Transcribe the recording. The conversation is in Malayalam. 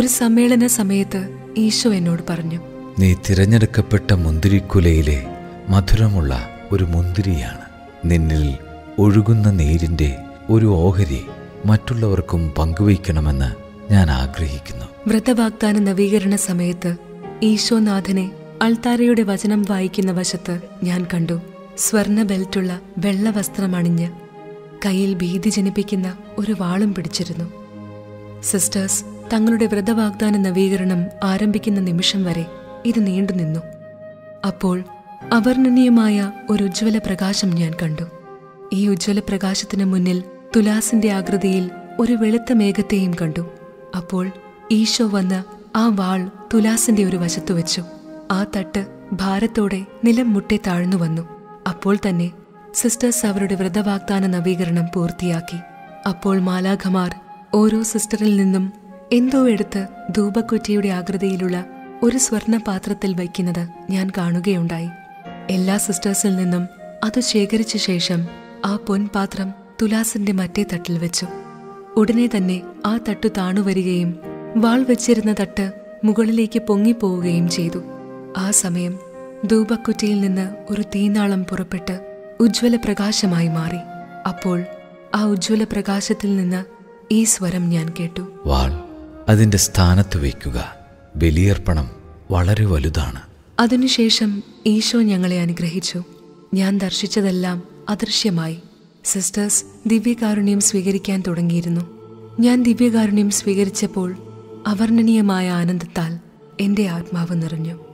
ഒരു സമ്മേളന സമയത്ത് ഈശോ എന്നോട് പറഞ്ഞു നീ തിരഞ്ഞെടുക്കപ്പെട്ട മുന്തിരിക്കുലയിലെ മധുരമുള്ള ഒരു മുന്തിരിയാണ് നിന്നിൽ ഒഴുകുന്ന നീരിൻ്റെ ഒരു ഓഹരി മറ്റുള്ളവർക്കും പങ്കുവയ്ക്കണമെന്ന് ഞാൻ ആഗ്രഹിക്കുന്നു വ്രതവാഗ്ദാന നവീകരണ സമയത്ത് ഈശോനാഥനെ അൾത്താരയുടെ വചനം വായിക്കുന്ന വശത്ത് ഞാൻ കണ്ടു സ്വർണ ബെൽറ്റുള്ള വെള്ള വസ്ത്രമണിഞ്ഞ് കയ്യിൽ ഭീതി ജനിപ്പിക്കുന്ന ഒരു വാളും പിടിച്ചിരുന്നു സിസ്റ്റേഴ്സ് തങ്ങളുടെ വ്രതവാഗ്ദാന നവീകരണം ആരംഭിക്കുന്ന നിമിഷം വരെ ഇത് നീണ്ടുനിന്നു അപ്പോൾ അവർണ്ണനീയമായ ഒരു ഉജ്ജ്വല പ്രകാശം ഞാൻ കണ്ടു ഈ ഉജ്ജ്വല പ്രകാശത്തിന് മുന്നിൽ തുലാസിന്റെ ആകൃതിയിൽ ഒരു വെളുത്ത മേഘത്തെയും കണ്ടു അപ്പോൾ ഈശോ വന്ന് ആ വാൾ തുലാസിന്റെ ഒരു വശത്തു വെച്ചു ആ തട്ട് ഭാരത്തോടെ നിലം മുട്ടെ താഴ്ന്നു വന്നു അപ്പോൾ തന്നെ സിസ്റ്റേഴ്സ് അവരുടെ വ്രതവാഗ്ദാന നവീകരണം പൂർത്തിയാക്കി അപ്പോൾ മാലാഖമാർ ഓരോ സിസ്റ്ററിൽ നിന്നും എന്തോ എടുത്ത് ധൂപക്കുറ്റിയുടെ ആകൃതിയിലുള്ള ഒരു സ്വർണ്ണ പാത്രത്തിൽ വയ്ക്കുന്നത് ഞാൻ കാണുകയുണ്ടായി എല്ലാ സിസ്റ്റേഴ്സിൽ നിന്നും അത് ശേഖരിച്ച ശേഷം ആ പൊൻപാത്രം തുലാസിന്റെ മറ്റേ തട്ടിൽ വെച്ചു ഉടനെ തന്നെ ആ തട്ടു താണുവരികയും വാൾ വെച്ചിരുന്ന തട്ട് മുകളിലേക്ക് പൊങ്ങിപ്പോവുകയും ചെയ്തു ആ സമയം ധൂപക്കുറ്റിയിൽ നിന്ന് ഒരു തീനാളം പുറപ്പെട്ട് ഉജ്ജ്വല പ്രകാശമായി മാറി അപ്പോൾ ആ ഉജ്ജ്വല പ്രകാശത്തിൽ നിന്ന് ഈ സ്വരം ഞാൻ കേട്ടു വാൾ അതിൻ്റെ സ്ഥാനത്ത് വയ്ക്കുക ബലിയർപ്പണം വളരെ വലുതാണ് അതിനുശേഷം ഈശോ ഞങ്ങളെ അനുഗ്രഹിച്ചു ഞാൻ ദർശിച്ചതെല്ലാം അദൃശ്യമായി സിസ്റ്റേഴ്സ് ദിവ്യകാരുണ്യം സ്വീകരിക്കാൻ തുടങ്ങിയിരുന്നു ഞാൻ ദിവ്യകാരുണ്യം സ്വീകരിച്ചപ്പോൾ അവർണ്ണനീയമായ ആനന്ദത്താൽ എൻ്റെ ആത്മാവ് നിറഞ്ഞു